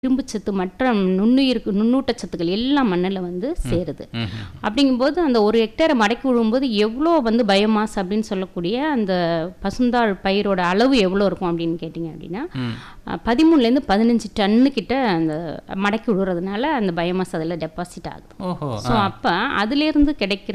இரும்புச்சத்து மற்ற நுண்ணுயிருக்கு நுண்ணூட்டச்சத்துக்கள் எல்லாம் மண்ணில் வந்து சேருது ம்ஹும். அப்படிங்கும்போது அந்த ஒரு ஹெக்டேரை மடக்கி விழும்போது எவ்வளோ வந்து பயோமாஸ் அப்படின்னு சொல்லக்கூடிய அந்த பசுந்தாழ் பயிரோட அளவு எவ்வளோ இருக்கும் அப்படின்னு கேட்டிங்க அப்படின்னா ம். அஹ், பதிமூணுலேருந்து பதினஞ்சு டன்னு கிட்ட அந்த மடக்கி விடுறதுனால அந்த பயோமாஸ் அதில் டெபாசிட் ஆகுது ஓஹோ ஸோ அப்போ அதுலேருந்து கிடைக்கிற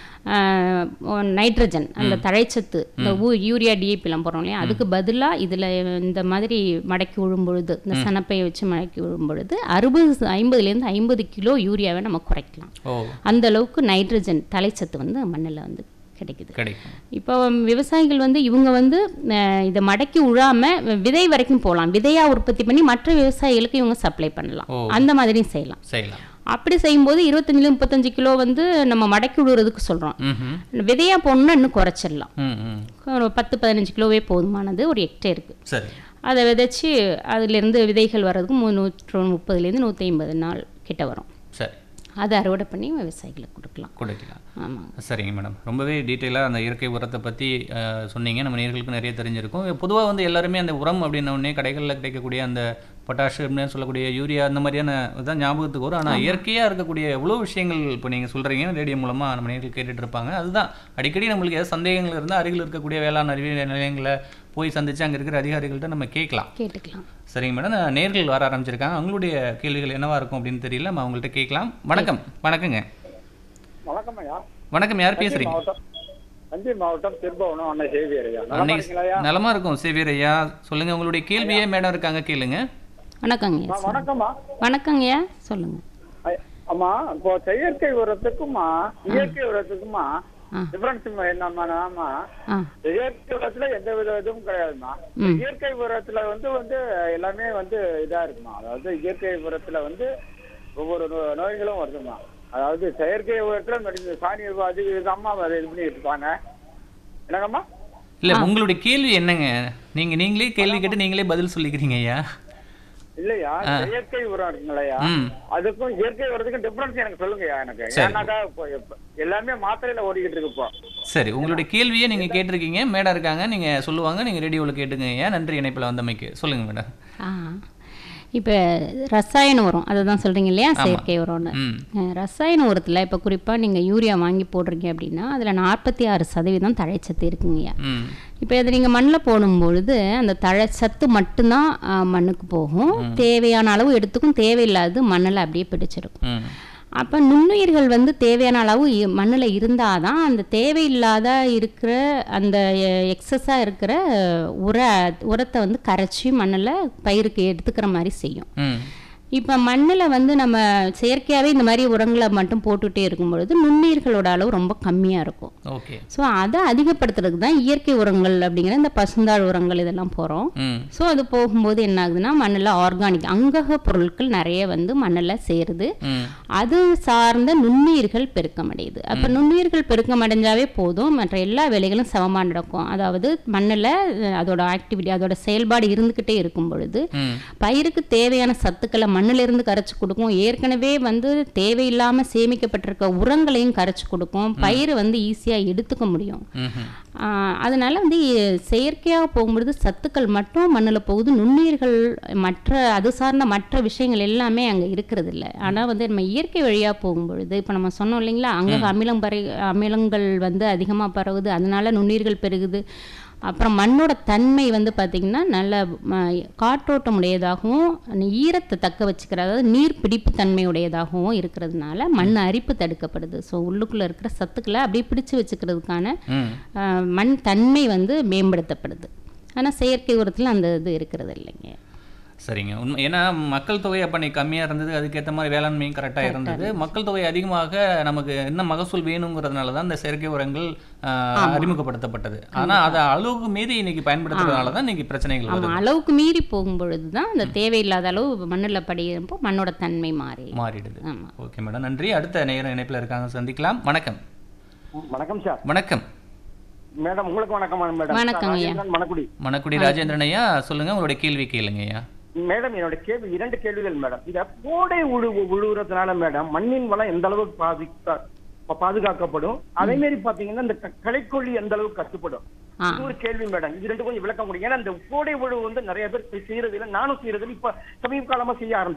ஆஹ், நைட்ரஜன் அந்த தழைச்சத்து இந்த ஊ யூரியா டிஏபிலாம் போடுறோம் இல்லையா அதுக்கு பதிலாக இதில் இந்த மாதிரி மடக்கி விழும் பொழுது இந்த சனப்பையை வச்சு மடக்கி விழும் பொழுது அறுபது ஐம்பதுலேருந்து ஐம்பது கிலோ யூரியாவை நம்ம குறைக்கலாம் ஓ அந்த அளவுக்கு நைட்ரஜன் தலைச்சத்து வந்து மண்ணில் வந்து கிடைக்குது கிடைக்கும் இப்போ விவசாயிகள் வந்து இவங்க வந்து அஹ், இதை மடக்கி விழாம விதை வரைக்கும் போகலாம் விதையா உற்பத்தி பண்ணி மற்ற விவசாயிகளுக்கு இவங்க சப்ளை பண்ணலாம் ஓ. அந்த மாதிரியும் செய்யலாம் செய்யலாம் அப்படி செய்யும்போது இருபத்தஞ்சில முப்பத்தஞ்சு கிலோ வந்து நம்ம மடக்கி விடுறதுக்கு சொல்கிறோம் ம்ஹும். விதையா போடணும்னா இன்னும் குறைச்சிடலாம் ம் ம் ஒரு பத்து பதினஞ்சு கிலோவே போதுமானது ஒரு ஹெக்டேருக்கு சரி அதை விதைச்சி அதுலேருந்து விதைகள் வர்றதுக்கு மு- நூற்று முப்பதுலேருந்து நூற்றி ஐம்பது நாள் கிட்ட வரும் சரி அதை அறுவடை பண்ணி விவசாயிகளுக்கு கொடுக்கலாம் கொடுக்கலாம் ஆமாங்க சரிங்க மேடம் ரொம்பவே டீட்டெயிலாக அந்த இயற்கை உரத்தை பற்றி சொன்னீங்க நம்ம நேர்களுக்கு நிறைய தெரிஞ்சிருக்கும் பொதுவாக வந்து எல்லாருமே அந்த உரம் அப்படின்ன உடனே கடைகளில் கிடைக்கக்கூடிய அந்த பொட்டாசியம்னு சொல்லக்கூடிய யூரியா அந்த மாதிரியான இதான் ஞாபகத்துக்கு வரும் ஆனால் இயற்கையாக இருக்கக்கூடிய எவ்வளோ விஷயங்கள் இப்போ நீங்கள் சொல்கிறீங்க ரேடியோ மூலமாக நம்ம நேர்கள் கேட்டுட்டு இருப்பாங்க அதுதான் அடிக்கடி நம்மளுக்கு ஏதாவது சந்தேகங்கள் இருந்தால் அருகில் இருக்கக்கூடிய வேளாண் அறிவியல் நிலையங்களை போய் சந்திச்சு அங்கே இருக்கிற அதிகாரிகள்கிட்ட நம்ம கேட்கலாம் கேட்டுக்கலாம் சரிங்க மேடம் நான் நேர்கள் வர ஆரம்பிச்சிருக்காங்க அவங்களுடைய கேள்விகள் என்னவா இருக்கும் அப்படின்னு தெரியல நம்ம அவங்கள்ட்ட கேட்கலாம் வணக்கம் வணக்கங்க வணக்கம் ஐயா வணக்கம் யார் தஞ்சை பேசுறீங்க மாவட்டம் தஞ்சை மாவட்டம் திருபுவனம் அண்ணன் சேவியர் ஐயா நல்லா அன்னைக்கு இருக்கீங்களா ஐயா நலமா இருக்கும் சேவியர் ஐயா சொல்லுங்க உங்களுடைய கேள்வியே மேடம் இருக்காங்க கேளுங்க வணக்கங்கய்யா ஆ, வணக்கம்மா வணக்கங்கய்யா சொல்லுங்கள் ஐ- அம்மா இப்போ செயற்கை உரத்துக்குமா இயற்கை உரத்துக்குமா ஆ. டிஃபரன்ஸ் என்னம்மா ஆ இயற்கை உரத்துல எந்த வித இதுவும் கிடையாதுமா ம். இயற்கை உரத்துல வந்து வந்து எல்லாமே வந்து இதா இருக்குமா அதாவது இயற்கை உரத்துல வந்து ஒவ்வொரு நோ- நோய்களும் வருதுமா அதாவது செயற்கை உரத்துல மெடிசன் சாணி அது இதுதாம்மா அதை இது பண்ணிட்டு இருப்பாங்க என்னங்கம்மா இல்ல உங்களுடைய கேள்வி என்னங்க நீங்க நீங்களே கேள்வி கேட்டு நீங்களே பதில் சொல்லிக்கிறீங்க ஐயா இல்லையா செயற்கை உரம் இருக்குங்களையா ம் அதுக்கும் இயற்கை உரத்துக்கும் டிஃபரன்ஸ் எனக்கு சொல்லுங்கய்யா எனக்கு சரி. ஏன்னாக்கா இப்போ இப்போ எல்லாமே மாத்திரையில ஓடிக்கிட்டு இருக்கு இப்போ சரி உங்களுடைய கேள்வியை நீங்க கேட்டிருக்கீங்க மேடம் இருக்காங்க நீங்க சொல்லுவாங்க நீங்க ரேடியோவில் கேட்டுங்க ஐயா நன்றி இணைப்பில் வந்தமைக்கு சொல்லுங்க மேடம் ஆ இப்போ ரசாயன உரம் அதை தான் சொல்கிறீங்க இல்லையா செயற்கை உரம்னு ம் அஹ், ரசாயன உரத்தில் இப்போ குறிப்பாக நீங்கள் யூரியா வாங்கி போடுறீங்க அப்படின்னா அதில் நாற்பத்தி ஆறு சதவீதம் தழைச்சத்து இருக்குங்கய்யா ம் இப்போ இதை நீங்கள் மண்ணில் போடும்பொழுது அந்த தழைச்சத்து மட்டும்தான் அஹ், மண்ணுக்கு போகும் தேவையான அளவு எடுத்துக்கும் தேவையில்லாதது மண்ணில் அப்படியே பிடிச்சிருக்கும் ம் அப்போ நுண்ணுயிர்கள் வந்து தேவையான அளவு மண்ணில் இருந்தால் தான் அந்த தேவையில்லாத இருக்கிற அந்த எக்ஸஸாக இருக்கிற உர உரத்தை வந்து கரைச்சி மண்ணில் பயிருக்கு எடுத்துக்கிற மாதிரி செய்யும் ம் இப்போ மண்ணில் வந்து நம்ம செயற்கையாகவே இந்த மாதிரி உரங்களை மட்டும் போட்டுகிட்டே இருக்கும் பொழுது நுண்ணுயிர்களோட அளவு ரொம்ப கம்மியாக இருக்கும் ஓகே ஸோ அதை அதிகப்படுத்துறதுக்கு தான் இயற்கை உரங்கள் அப்படிங்கிற இந்த பசுந்தாழ் உரங்கள் இதெல்லாம் போகிறோம் ம் ஸோ அது போகும்போது என்ன ஆகுதுன்னா மண்ணில் ஆர்கானிக் அங்கக பொருட்கள் நிறைய வந்து மண்ணில் சேருது ம் அது சார்ந்த நுண்ணுயிர்கள் பெருக்கமடையுது அப்போ நுண்ணுயிர்கள் பெருக்கமடைஞ்சாவே போதும் மற்ற எல்லா வேலைகளும் சமமாக நடக்கும் அதாவது மண்ணில் அதோட ஆக்டிவிட்டி அதோட செயல்பாடு இருந்துக்கிட்டே இருக்கும் பொழுது ம் பயிருக்கு தேவையான சத்துக்களை மண்ணிலிருந்து கரைச்சி கொடுக்கும் ஏற்கனவே வந்து தேவையில்லாமல் சேமிக்கப்பட்டிருக்க உரங்களையும் கரைச்சி கொடுக்கும் பயிர் வந்து ஈஸியாக எடுத்துக்க முடியும் ம்ஹும். ஆஹ் அதனால வந்து செயற்கையாக போகும்பொழுது சத்துக்கள் மட்டும் மண்ணில் போகுது நுண்ணுயிர்கள் மற்ற அது சார்ந்த மற்ற விஷயங்கள் எல்லாமே அங்கே இருக்கிறது இல்லை ஆனால் வந்து நம்ம இயற்கை வழியாக போகும்பொழுது இப்போ நம்ம சொன்னோம் இல்லைங்களா அங்கே அமிலம் பறை அமிலங்கள் வந்து அதிகமாக பரவுது அதனால நுண்ணுயிர்கள் பெருகுது அப்புறம் மண்ணோட தன்மை வந்து பார்த்திங்கன்னா நல்ல ம, காற்றோட்டம் உடையதாகவும் ஈரத்தை தக்க வச்சுக்கிற அதாவது நீர் பிடிப்பு தன்மை உடையதாகவும் இருக்கிறதுனால மண் அரிப்பு தடுக்கப்படுது ஸோ உள்ளுக்குள்ளே இருக்கிற சத்துக்களை அப்படியே பிடிச்சு வச்சுக்கிறதுக்கான ம் ஆஹ் மண் தன்மை வந்து மேம்படுத்தப்படுது ஆனால் செயற்கை உரத்தில் அந்த இது இருக்கிறது இல்லைங்க சரிங்க உண்மை ஏன்னா மக்கள் தொகை அப்போ நீ கம்மியாக இருந்தது அதுக்கேற்ற மாதிரி வேளாண்மையும் கரெக்டாக இருந்தது மக்கள் தொகை அதிகமாக நமக்கு என்ன மகசூல் வேணுங்கிறதுனால தான் இந்த செயற்கை உரங்கள் ஆஹ், அறிமுகப்படுத்தப்பட்டது ஆனால் அதை அளவுக்கு மீறி இன்னைக்கு பயன்படுத்துறதுனால தான் இன்னைக்கு பிரச்சனைகள் வருது ஆமாம் அளவுக்கு மீறி போகும்பொழுது தான் அந்த தேவையில்லாத அளவு மண்ணில் படிக்கிறப்போ மண்ணோட தன்மை மாறி மாறிடுது ஆமாம் ஓகே மேடம் நன்றி அடுத்த நேர இணைப்பில் இருக்காங்க சந்திக்கலாம் வணக்கம் வணக்கம் சார் வணக்கம் மேடம் உங்களுக்கு வணக்கம் மேடம் வணக்கம் ஐயா. ராஜேந்திரன் மணக்குடி மணக்குடி ராஜேந்திரன் ஐயா சொல்லுங்க உங்களுடைய கேள்வி கேளுங்க ஐயா மேடம் என்னோட கேள்வி இரண்டு கேள்விகள் மேடம் இத கோடை உழு உழுவுறதுனால மேடம் மண்ணின் வளம் எந்த அளவுக்கு பாதிக்க பா- பாதுகாக்கப்படும் அதே மாதிரி பாத்தீங்கன்னா இந்த க- களைக்கொல்லி எந்த அளவுக்கு கட்டுப்படும் ஆ இது ஒரு கேள்வி மேடம் இது ரெண்டு கொஞ்சம் விளக்க முடியும் ஏன்னா இந்த கோடை உழவு வந்து நிறைய பேர் செய்யறது இல்லை நானும் செய்யறது இல்ல. இப்ப சமீப காலமா செய்ய ஆரம்பிச்சேன்